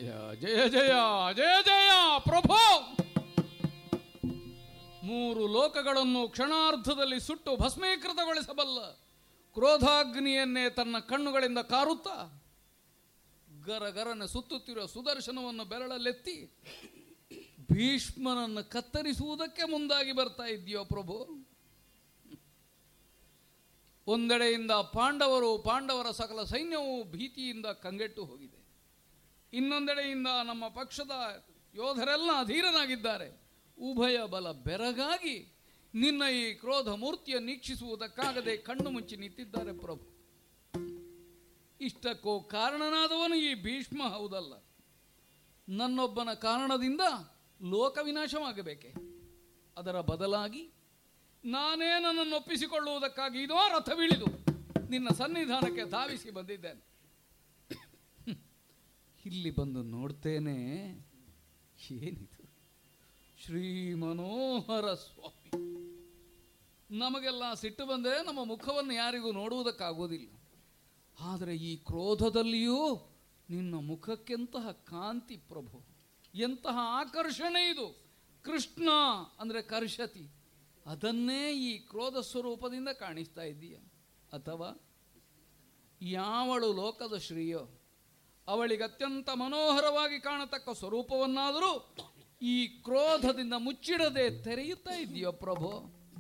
ಜಯ ಜಯ ಜಯ ಜಯ ಜಯ ಪ್ರಭು ಮೂರು ಲೋಕಗಳನ್ನು ಕ್ಷಣಾರ್ಧದಲ್ಲಿ ಸುಟ್ಟು ಭಸ್ಮೀಕೃತಗೊಳಿಸಬಲ್ಲ ಕ್ರೋಧಾಗ್ನಿಯನ್ನೇ ತನ್ನ ಕಣ್ಣುಗಳಿಂದ ಕಾರುತ್ತಾ ಗರಗರನೆ ಸುತ್ತುತ್ತಿರುವ ಸುದರ್ಶನವನ್ನು ಬೆರಳಲ್ಲೆತ್ತಿ ಭೀಷ್ಮನನ್ನು ಕತ್ತರಿಸುವುದಕ್ಕೆ ಮುಂದಾಗಿ ಬರ್ತಾ ಇದೆಯೋ ಪ್ರಭು ಒಂದೆಡೆಯಿಂದ ಪಾಂಡವರು ಪಾಂಡವರ ಸಕಲ ಸೈನ್ಯವು ಭೀತಿಯಿಂದ ಕಂಗೆಟ್ಟು ಹೋಗಿದೆ ಇನ್ನೊಂದೆಡೆಯಿಂದ ನಮ್ಮ ಪಕ್ಷದ ಯೋಧರೆಲ್ಲ ಅಧೀರನಾಗಿದ್ದಾರೆ ಉಭಯ ಬಲ ಬೆರಗಾಗಿ ನಿನ್ನ ಈ ಕ್ರೋಧ ಮೂರ್ತಿಯ ನೀಕ್ಷಿಸುವುದಕ್ಕಾಗದೆ ಕಣ್ಣು ಮುಚ್ಚಿ ನಿಂತಿದ್ದಾರೆ ಪ್ರಭು ಇಷ್ಟಕ್ಕೂ ಕಾರಣನಾದವನು ಈ ಭೀಷ್ಮ ಹೌದಲ್ಲ ನನ್ನೊಬ್ಬನ ಕಾರಣದಿಂದ ಲೋಕ ವಿನಾಶವಾಗಬೇಕೆ ಅದರ ಬದಲಾಗಿ ನಾನೇ ನನ್ನನ್ನು ಒಪ್ಪಿಸಿಕೊಳ್ಳುವುದಕ್ಕಾಗಿ ಇದೋ ರಥವಿಳಿದು ನಿನ್ನ ಸನ್ನಿಧಾನಕ್ಕೆ ಧಾವಿಸಿ ಬಂದಿದ್ದೇನೆ ಹ್ಮ್. ಇಲ್ಲಿ ಬಂದು ನೋಡ್ತೇನೆ ಏನಿದು ಶ್ರೀ ಮನೋಹರ ಸ್ವಾಮಿ ನಮಗೆಲ್ಲ ಸಿಟ್ಟು ಬಂದರೆ ನಮ್ಮ ಮುಖವನ್ನು ಯಾರಿಗೂ ನೋಡುವುದಕ್ಕಾಗೋದಿಲ್ಲ ಆದರೆ ಈ ಕ್ರೋಧದಲ್ಲಿಯೂ ನಿನ್ನ ಮುಖಕ್ಕೆಂತಹ ಕಾಂತಿ ಪ್ರಭು ಎಂತಹ ಆಕರ್ಷಣೆ ಇದು ಕೃಷ್ಣ ಅಂದರೆ ಕರ್ಷತಿ ಅದನ್ನೇ ಈ ಕ್ರೋಧ ಸ್ವರೂಪದಿಂದ ಕಾಣಿಸ್ತಾ ಇದ್ದೀಯ ಅಥವಾ ಯಾವಳು ಲೋಕದ ಶ್ರೀಯೋ ಅವಳಿಗೆ ಅತ್ಯಂತ ಮನೋಹರವಾಗಿ ಕಾಣತಕ್ಕ ಸ್ವರೂಪವನ್ನಾದರೂ ಈ ಕ್ರೋಧದಿಂದ ಮುಚ್ಚಿಡದೆ ತೆರೆಯುತ್ತಾ ಇದೆಯೋ ಪ್ರಭು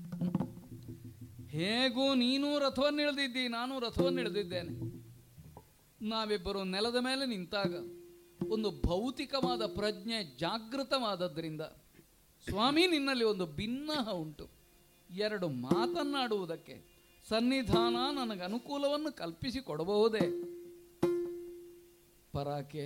ಹೇಗೂ ನೀನು ರಥವನ್ನು ಇಳಿದಿದ್ದಿ ನಾನು ರಥವನ್ನು ಇಳಿದಿದ್ದೇನೆ ನಾವಿಬ್ಬರು ನೆಲದ ಮೇಲೆ ನಿಂತಾಗ ಒಂದು ಭೌತಿಕವಾದ ಪ್ರಜ್ಞೆ ಜಾಗೃತವಾದದ್ರಿಂದ ಸ್ವಾಮಿ ನಿನ್ನಲ್ಲಿ ಒಂದು ಭಿನ್ನಹ ಉಂಟು ಎರಡು ಮಾತನ್ನಾಡುವುದಕ್ಕೆ ಸನ್ನಿಧಾನ ನನಗೆ ಅನುಕೂಲವನ್ನು ಕಲ್ಪಿಸಿ ಕೊಡಬಹುದೇ ಪರಾಕೆ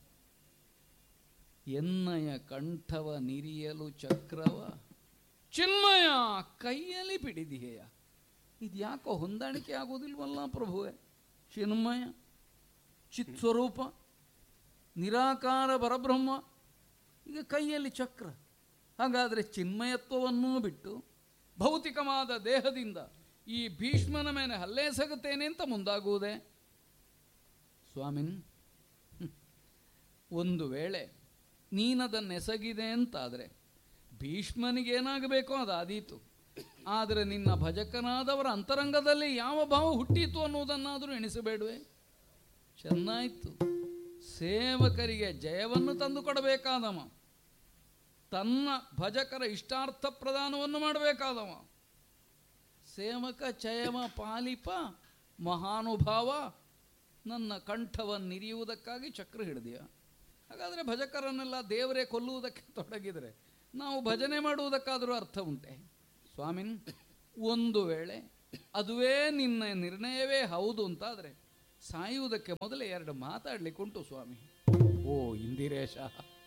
ಎನ್ನಯ ಕಂಠವ ನಿರಿಯಲು ಚಕ್ರವ ಚಿನ್ಮಯ ಕೈಯಲ್ಲಿ ಬಿಡಿದೆಯೇಯ ಇದ್ಯಾಕೋ ಹೊಂದಾಣಿಕೆ ಆಗೋದಿಲ್ವಲ್ಲ ಪ್ರಭುವೆ ಚಿನ್ಮಯ ಚಿತ್ಸ್ವರೂಪ ನಿರಾಕಾರ ಪರಬ್ರಹ್ಮ ಈಗ ಕೈಯಲ್ಲಿ ಚಕ್ರ ಹಾಗಾದರೆ ಚಿನ್ಮಯತ್ವವನ್ನೂ ಬಿಟ್ಟು ಭೌತಿಕವಾದ ದೇಹದಿಂದ ಈ ಭೀಷ್ಮನ ಮೇಲೆ ಹಲ್ಲೆ ಸಗುತ್ತೇನೆ ಅಂತ ಮುಂದಾಗುವುದೇ ಸ್ವಾಮಿನ್ ಹ್ಮ್. ಒಂದು ವೇಳೆ ನೀನದನ್ನೆಸಗಿದೆ ಅಂತಾದರೆ ಭೀಷ್ಮನಿಗೇನಾಗಬೇಕೋ ಅದು ಆದೀತು ಆದರೆ ನಿನ್ನ ಭಜಕನಾದವರ ಅಂತರಂಗದಲ್ಲಿ ಯಾವ ಭಾವ ಹುಟ್ಟೀತು ಅನ್ನುವುದನ್ನಾದರೂ ಎಣಿಸಬೇಡುವೆ ಚೆನ್ನಾಯಿತು ಸೇವಕರಿಗೆ ಜಯವನ್ನು ತಂದು ಕೊಡಬೇಕಾದವ ತನ್ನ ಭಜಕರ ಇಷ್ಟಾರ್ಥ ಪ್ರದಾನವನ್ನು ಮಾಡಬೇಕಾದವ ಸೇವಕ ಚಯಮ ಪಾಲಿಪ ಮಹಾನುಭಾವ ನನ್ನ ಕಂಠವನ್ನಿರಿಯುವುದಕ್ಕಾಗಿ ಚಕ್ರ ಹಿಡಿದೆಯ ಹಾಗಾದರೆ ಭಜಕರನ್ನೆಲ್ಲ ದೇವರೇ ಕೊಲ್ಲುವುದಕ್ಕೆ ತೊಡಗಿದರೆ ನಾವು ಭಜನೆ ಮಾಡುವುದಕ್ಕಾದರೂ ಅರ್ಥ ಉಂಟೆ ಸ್ವಾಮಿನ್ ಒಂದು ವೇಳೆ ಅದುವೇ ನಿನ್ನ ನಿರ್ಣಯವೇ ಹೌದು ಅಂತಾದರೆ ಸಾಯುವುದಕ್ಕೆ ಮೊದಲೇ ಎರಡು ಮಾತಾಡ್ಲಿಕ್ಕುಂಟು ಸ್ವಾಮಿ ಓ ಇಂದಿರೇಶ